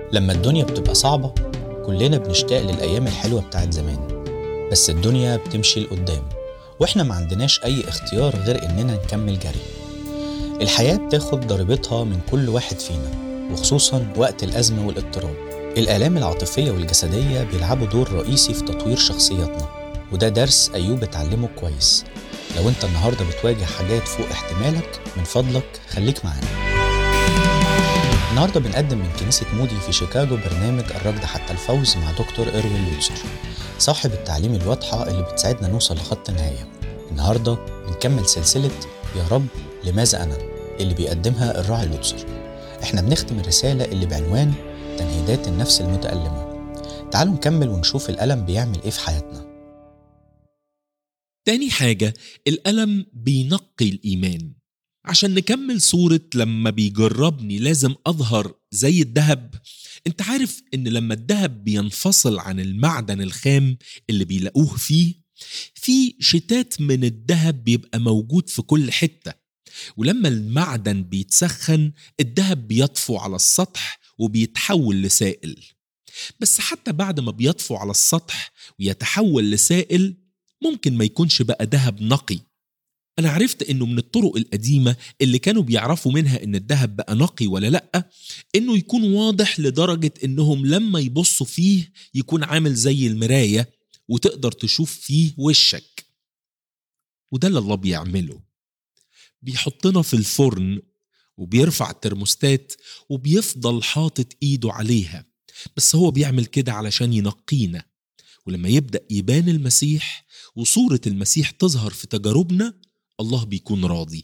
لما الدنيا بتبقى صعبة كلنا بنشتاق للأيام الحلوة بتاعت زمان بس الدنيا بتمشي لقدام وإحنا ما عندناش أي اختيار غير إننا نكمل جري الحياة بتاخد ضريبتها من كل واحد فينا وخصوصا وقت الأزمة والاضطراب الآلام العاطفية والجسدية بيلعبوا دور رئيسي في تطوير شخصياتنا وده درس أيوب اتعلمه كويس لو انت النهارده بتواجه حاجات فوق احتمالك من فضلك خليك معانا النهارده بنقدم من كنيسة مودي في شيكاغو برنامج الركض حتى الفوز مع دكتور إروين لوتسر صاحب التعليم الواضحة اللي بتساعدنا نوصل لخط النهاية النهارده بنكمل سلسلة يا رب لماذا أنا اللي بيقدمها الراعي لوتسر احنا بنختم الرسالة اللي بعنوان تنهيدات النفس المتألمة تعالوا نكمل ونشوف الألم بيعمل إيه في حياتنا تاني حاجة الألم بينقي الإيمان عشان نكمل صورة لما بيجربني لازم أظهر زي الذهب انت عارف ان لما الذهب بينفصل عن المعدن الخام اللي بيلاقوه فيه في شتات من الذهب بيبقى موجود في كل حتة ولما المعدن بيتسخن الذهب بيطفو على السطح وبيتحول لسائل بس حتى بعد ما بيطفو على السطح ويتحول لسائل ممكن ما يكونش بقى ذهب نقي أنا عرفت إنه من الطرق القديمة اللي كانوا بيعرفوا منها إن الذهب بقى نقي ولا لأ إنه يكون واضح لدرجة إنهم لما يبصوا فيه يكون عامل زي المراية وتقدر تشوف فيه وشك وده اللي الله بيعمله بيحطنا في الفرن وبيرفع الترموستات وبيفضل حاطط إيده عليها بس هو بيعمل كده علشان ينقينا ولما يبدأ يبان المسيح وصورة المسيح تظهر في تجاربنا الله بيكون راضي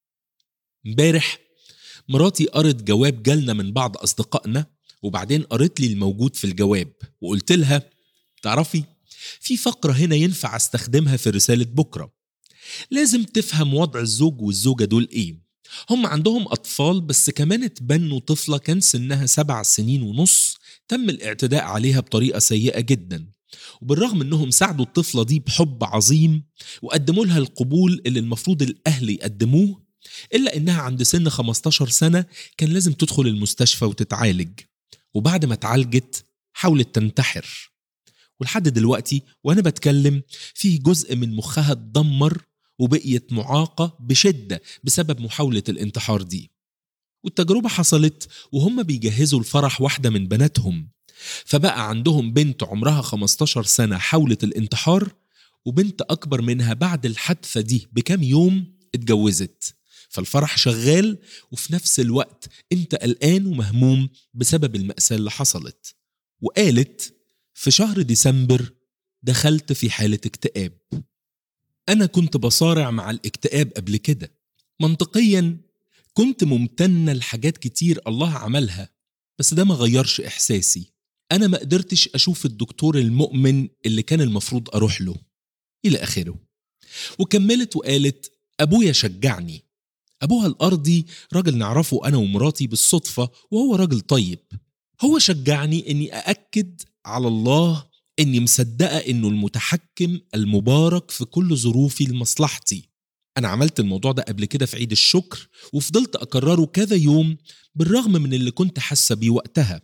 امبارح مراتي قرت جواب جالنا من بعض أصدقائنا وبعدين قرت لي الموجود في الجواب وقلت لها تعرفي في فقرة هنا ينفع استخدمها في رسالة بكرة لازم تفهم وضع الزوج والزوجة دول ايه هم عندهم أطفال بس كمان اتبنوا طفلة كان سنها سبع سنين ونص تم الاعتداء عليها بطريقة سيئة جدا وبالرغم انهم ساعدوا الطفله دي بحب عظيم وقدموا لها القبول اللي المفروض الاهل يقدموه الا انها عند سن 15 سنه كان لازم تدخل المستشفى وتتعالج وبعد ما اتعالجت حاولت تنتحر ولحد دلوقتي وانا بتكلم فيه جزء من مخها اتدمر وبقيت معاقه بشده بسبب محاوله الانتحار دي والتجربه حصلت وهم بيجهزوا الفرح واحده من بناتهم فبقى عندهم بنت عمرها 15 سنة حاولت الانتحار وبنت أكبر منها بعد الحادثة دي بكام يوم اتجوزت فالفرح شغال وفي نفس الوقت انت قلقان ومهموم بسبب المأساة اللي حصلت وقالت في شهر ديسمبر دخلت في حالة اكتئاب أنا كنت بصارع مع الاكتئاب قبل كده منطقيا كنت ممتنة لحاجات كتير الله عملها بس ده ما غيرش إحساسي أنا ما قدرتش أشوف الدكتور المؤمن اللي كان المفروض أروح له إلى آخره وكملت وقالت أبويا شجعني أبوها الأرضي راجل نعرفه أنا ومراتي بالصدفة وهو راجل طيب هو شجعني إني أأكد على الله إني مصدقة إنه المتحكم المبارك في كل ظروفي لمصلحتي أنا عملت الموضوع ده قبل كده في عيد الشكر وفضلت أكرره كذا يوم بالرغم من اللي كنت حاسة بيه وقتها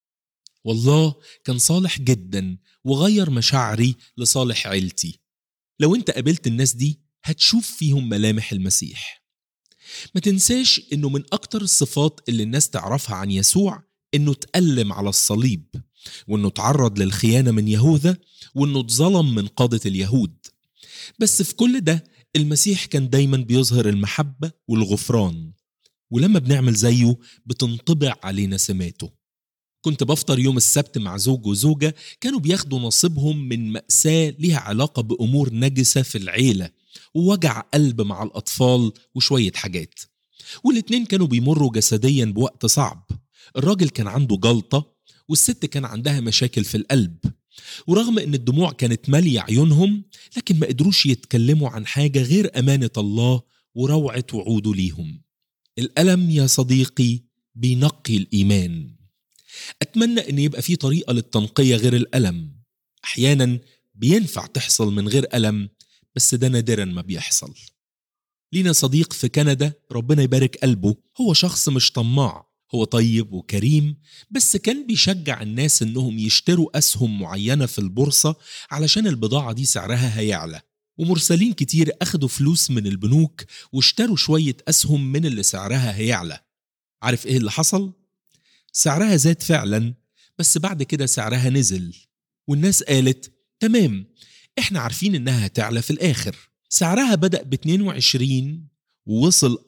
والله كان صالح جدا وغير مشاعري لصالح عيلتي لو انت قابلت الناس دي هتشوف فيهم ملامح المسيح ما تنساش انه من اكتر الصفات اللي الناس تعرفها عن يسوع انه تألم على الصليب وانه تعرض للخيانة من يهوذا وانه اتظلم من قادة اليهود بس في كل ده المسيح كان دايما بيظهر المحبة والغفران ولما بنعمل زيه بتنطبع علينا سماته كنت بفطر يوم السبت مع زوج وزوجة كانوا بياخدوا نصيبهم من مأساة ليها علاقة بأمور نجسة في العيلة ووجع قلب مع الأطفال وشوية حاجات والاتنين كانوا بيمروا جسديا بوقت صعب الراجل كان عنده جلطة والست كان عندها مشاكل في القلب ورغم ان الدموع كانت مالية عيونهم لكن ما قدروش يتكلموا عن حاجة غير أمانة الله وروعة وعوده ليهم الألم يا صديقي بينقي الإيمان أتمنى أن يبقى في طريقة للتنقية غير الألم أحيانا بينفع تحصل من غير ألم بس ده نادرا ما بيحصل لينا صديق في كندا ربنا يبارك قلبه هو شخص مش طماع هو طيب وكريم بس كان بيشجع الناس انهم يشتروا اسهم معينه في البورصه علشان البضاعه دي سعرها هيعلى ومرسلين كتير اخدوا فلوس من البنوك واشتروا شويه اسهم من اللي سعرها هيعلى عارف ايه اللي حصل سعرها زاد فعلا بس بعد كده سعرها نزل والناس قالت تمام احنا عارفين انها هتعلى في الاخر سعرها بدأ ب 22 ووصل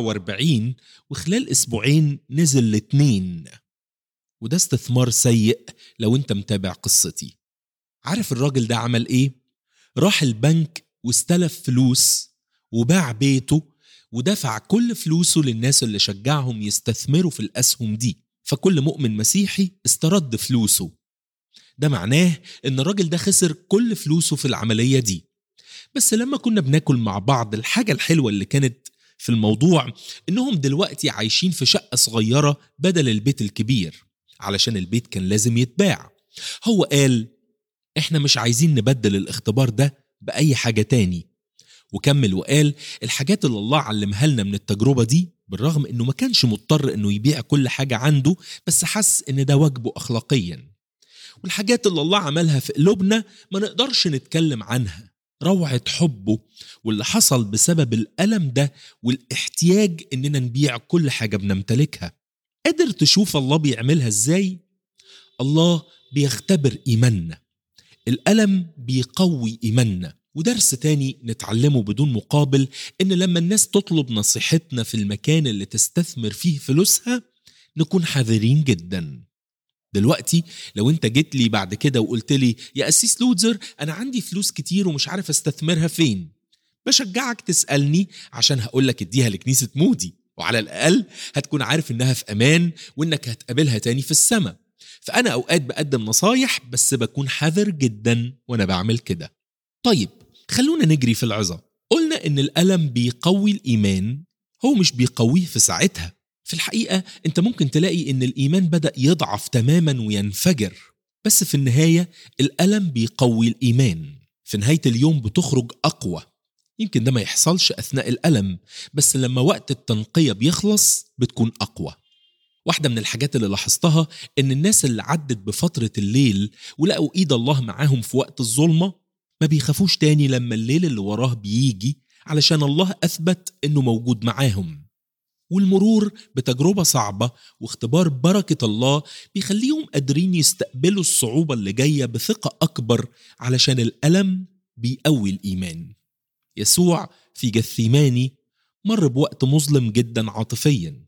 44 وخلال اسبوعين نزل ل 2 وده استثمار سيء لو انت متابع قصتي عارف الراجل ده عمل ايه راح البنك واستلف فلوس وباع بيته ودفع كل فلوسه للناس اللي شجعهم يستثمروا في الاسهم دي فكل مؤمن مسيحي استرد فلوسه ده معناه ان الراجل ده خسر كل فلوسه في العمليه دي بس لما كنا بناكل مع بعض الحاجه الحلوه اللي كانت في الموضوع انهم دلوقتي عايشين في شقه صغيره بدل البيت الكبير علشان البيت كان لازم يتباع هو قال احنا مش عايزين نبدل الاختبار ده باي حاجه تاني وكمل وقال الحاجات اللي الله علمها لنا من التجربه دي بالرغم انه ما كانش مضطر انه يبيع كل حاجه عنده بس حس ان ده واجبه اخلاقيا والحاجات اللي الله عملها في قلوبنا ما نقدرش نتكلم عنها روعة حبه واللي حصل بسبب الألم ده والاحتياج إننا نبيع كل حاجة بنمتلكها قادر تشوف الله بيعملها إزاي؟ الله بيختبر إيماننا الألم بيقوي إيماننا ودرس تاني نتعلمه بدون مقابل إن لما الناس تطلب نصيحتنا في المكان اللي تستثمر فيه فلوسها نكون حذرين جداً دلوقتي لو انت جيت لي بعد كده وقلت لي يا أسيس لودزر أنا عندي فلوس كتير ومش عارف استثمرها فين بشجعك تسألني عشان هقولك اديها لكنيسة مودي وعلى الأقل هتكون عارف إنها في أمان وإنك هتقابلها تاني في السماء فأنا أوقات بقدم نصايح بس بكون حذر جدا وأنا بعمل كده طيب خلونا نجري في العظة قلنا إن الألم بيقوي الإيمان هو مش بيقويه في ساعتها في الحقيقة أنت ممكن تلاقي إن الإيمان بدأ يضعف تماما وينفجر بس في النهاية الألم بيقوي الإيمان في نهاية اليوم بتخرج أقوى يمكن ده ما يحصلش أثناء الألم بس لما وقت التنقية بيخلص بتكون أقوى واحدة من الحاجات اللي لاحظتها إن الناس اللي عدت بفترة الليل ولقوا إيد الله معاهم في وقت الظلمة ما بيخافوش تاني لما الليل اللي وراه بيجي علشان الله أثبت إنه موجود معاهم والمرور بتجربة صعبة واختبار بركة الله بيخليهم قادرين يستقبلوا الصعوبة اللي جاية بثقة أكبر علشان الألم بيقوي الإيمان يسوع في جثيماني مر بوقت مظلم جدا عاطفيا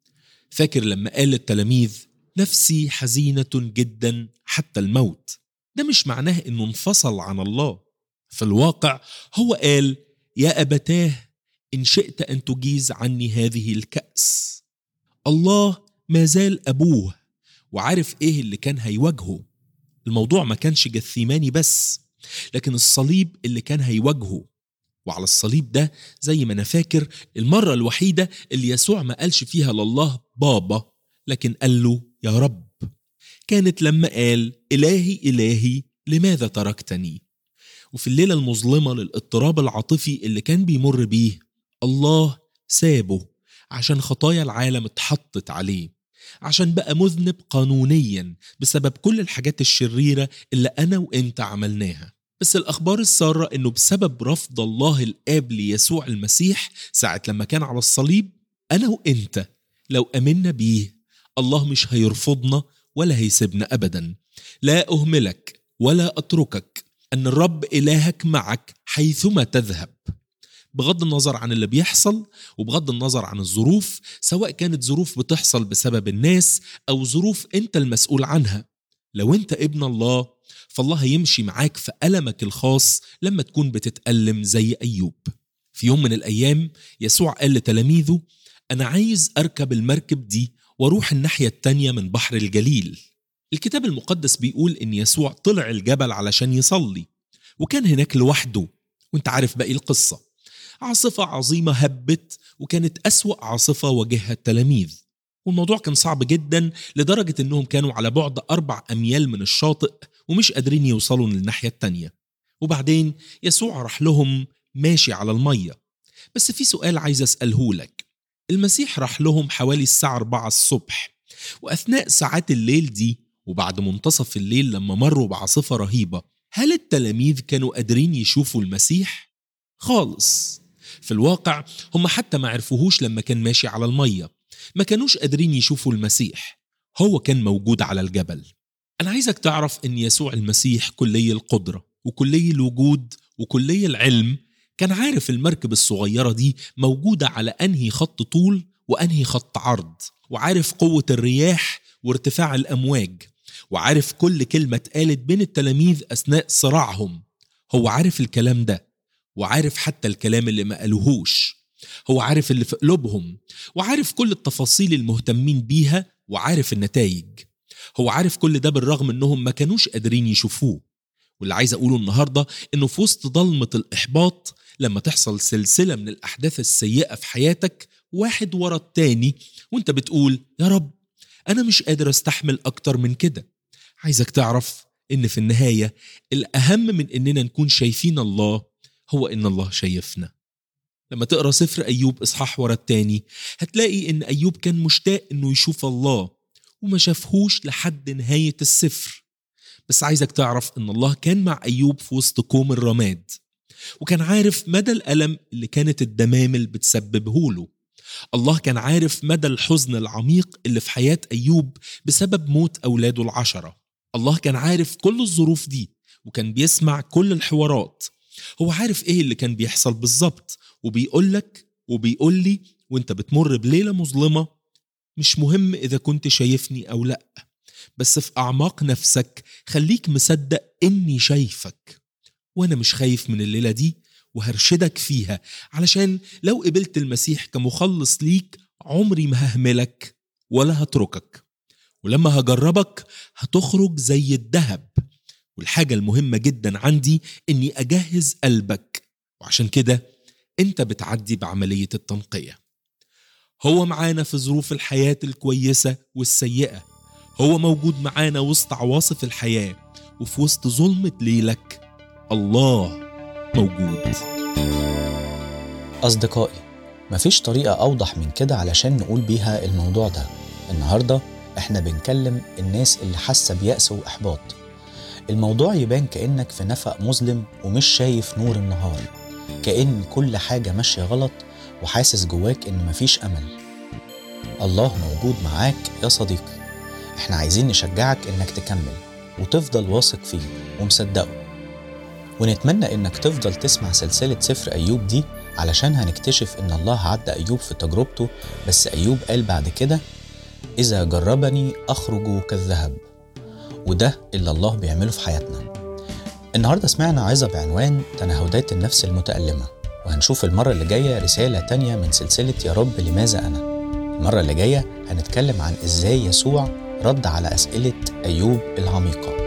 فاكر لما قال للتلاميذ نفسي حزينة جدا حتى الموت ده مش معناه انه انفصل عن الله في الواقع هو قال يا أبتاه إن شئت أن تجيز عني هذه الكأس الله ما زال أبوه وعارف إيه اللي كان هيواجهه الموضوع ما كانش جثيماني بس لكن الصليب اللي كان هيواجهه وعلى الصليب ده زي ما أنا فاكر المرة الوحيدة اللي يسوع ما قالش فيها لله بابا لكن قال له يا رب كانت لما قال إلهي إلهي لماذا تركتني وفي الليلة المظلمة للاضطراب العاطفي اللي كان بيمر بيه الله سابه عشان خطايا العالم اتحطت عليه عشان بقى مذنب قانونيا بسبب كل الحاجات الشريرة اللي أنا وإنت عملناها بس الأخبار السارة إنه بسبب رفض الله الآب ليسوع المسيح ساعة لما كان على الصليب أنا وإنت لو أمنا بيه الله مش هيرفضنا ولا هيسيبنا أبدا لا أهملك ولا أتركك أن الرب إلهك معك حيثما تذهب بغض النظر عن اللي بيحصل وبغض النظر عن الظروف سواء كانت ظروف بتحصل بسبب الناس أو ظروف أنت المسؤول عنها لو أنت ابن الله فالله هيمشي معاك في ألمك الخاص لما تكون بتتألم زي أيوب في يوم من الأيام يسوع قال لتلاميذه أنا عايز أركب المركب دي واروح الناحية التانية من بحر الجليل الكتاب المقدس بيقول إن يسوع طلع الجبل علشان يصلي وكان هناك لوحده وانت عارف باقي القصة عاصفة عظيمة هبت وكانت أسوأ عاصفة واجهها التلاميذ والموضوع كان صعب جدا لدرجة إنهم كانوا على بعد أربع أميال من الشاطئ ومش قادرين يوصلوا للناحية التانية وبعدين يسوع راح لهم ماشي على المية بس في سؤال عايز أسأله لك المسيح راح لهم حوالي الساعة 4 الصبح وأثناء ساعات الليل دي وبعد منتصف الليل لما مروا بعاصفة رهيبة هل التلاميذ كانوا قادرين يشوفوا المسيح؟ خالص في الواقع هم حتى ما عرفوهوش لما كان ماشي على المية ما كانوش قادرين يشوفوا المسيح هو كان موجود على الجبل أنا عايزك تعرف إن يسوع المسيح كلي القدرة وكلي الوجود وكلي العلم كان عارف المركب الصغيرة دي موجودة على أنهي خط طول وأنهي خط عرض وعارف قوة الرياح وارتفاع الأمواج وعارف كل كلمة اتقالت بين التلاميذ أثناء صراعهم هو عارف الكلام ده وعارف حتى الكلام اللي ما قالوهوش هو عارف اللي في قلوبهم وعارف كل التفاصيل المهتمين بيها وعارف النتائج هو عارف كل ده بالرغم انهم ما كانوش قادرين يشوفوه واللي عايز اقوله النهارده انه في وسط ضلمه الاحباط لما تحصل سلسله من الاحداث السيئه في حياتك واحد ورا التاني وانت بتقول يا رب انا مش قادر استحمل اكتر من كده عايزك تعرف ان في النهايه الاهم من اننا نكون شايفين الله هو ان الله شايفنا لما تقرا سفر ايوب اصحاح ورا التاني هتلاقي ان ايوب كان مشتاق انه يشوف الله وما شافهوش لحد نهايه السفر بس عايزك تعرف ان الله كان مع ايوب في وسط كوم الرماد وكان عارف مدى الالم اللي كانت الدمامل بتسببه له الله كان عارف مدى الحزن العميق اللي في حياه ايوب بسبب موت اولاده العشره الله كان عارف كل الظروف دي وكان بيسمع كل الحوارات هو عارف ايه اللي كان بيحصل بالظبط وبيقول لك وبيقول لي وانت بتمر بليله مظلمه مش مهم اذا كنت شايفني او لا بس في اعماق نفسك خليك مصدق اني شايفك وانا مش خايف من الليله دي وهرشدك فيها علشان لو قبلت المسيح كمخلص ليك عمري ما ههملك ولا هتركك ولما هجربك هتخرج زي الذهب والحاجة المهمة جدا عندي إني أجهز قلبك وعشان كده أنت بتعدي بعملية التنقية هو معانا في ظروف الحياة الكويسة والسيئة هو موجود معانا وسط عواصف الحياة وفي وسط ظلمة ليلك الله موجود أصدقائي مفيش طريقة أوضح من كده علشان نقول بيها الموضوع ده النهاردة إحنا بنكلم الناس اللي حاسة بيأس وإحباط الموضوع يبان كأنك في نفق مظلم ومش شايف نور النهار كأن كل حاجة ماشية غلط وحاسس جواك إن مفيش أمل الله موجود معاك يا صديقي إحنا عايزين نشجعك إنك تكمل وتفضل واثق فيه ومصدقه ونتمنى إنك تفضل تسمع سلسلة سفر أيوب دي علشان هنكتشف إن الله عدى أيوب في تجربته بس أيوب قال بعد كده إذا جربني أخرج كالذهب وده اللي الله بيعمله في حياتنا النهاردة سمعنا عظة بعنوان تنهدات النفس المتألمة وهنشوف المرة اللي جاية رسالة تانية من سلسلة يا رب لماذا أنا المرة اللي جاية هنتكلم عن إزاي يسوع رد على أسئلة أيوب العميقة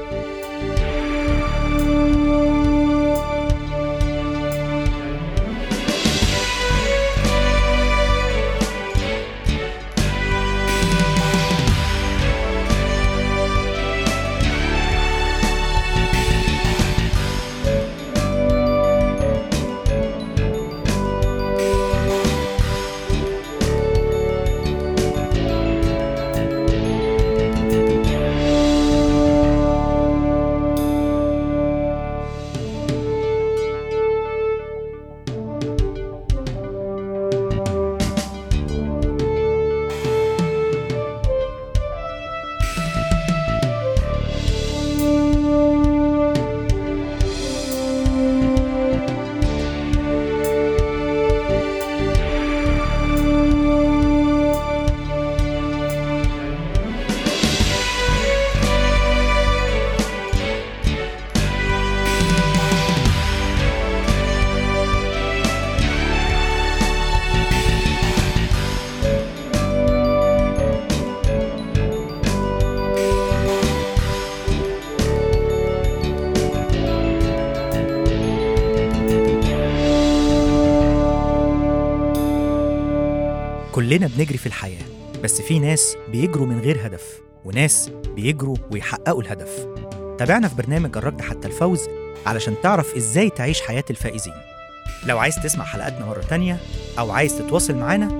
كلنا بنجري في الحياة بس في ناس بيجروا من غير هدف وناس بيجروا ويحققوا الهدف تابعنا في برنامج الركض حتى الفوز علشان تعرف ازاي تعيش حياة الفائزين لو عايز تسمع حلقاتنا مرة تانية أو عايز تتواصل معانا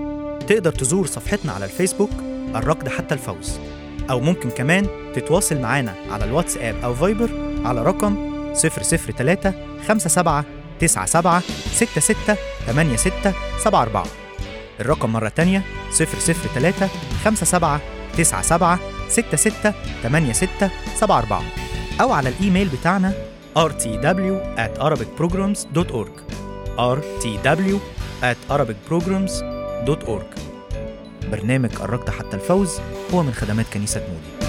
تقدر تزور صفحتنا على الفيسبوك الركض حتى الفوز أو ممكن كمان تتواصل معانا على الواتساب أو فايبر على رقم 003 57 97 66 86 74 الرقم مرة تانية 003 57 97 66 86 74 أو على الإيميل بتاعنا rtw at arabicprograms.org rtw at arabicprograms.org برنامج قربت حتى الفوز هو من خدمات كنيسة مودي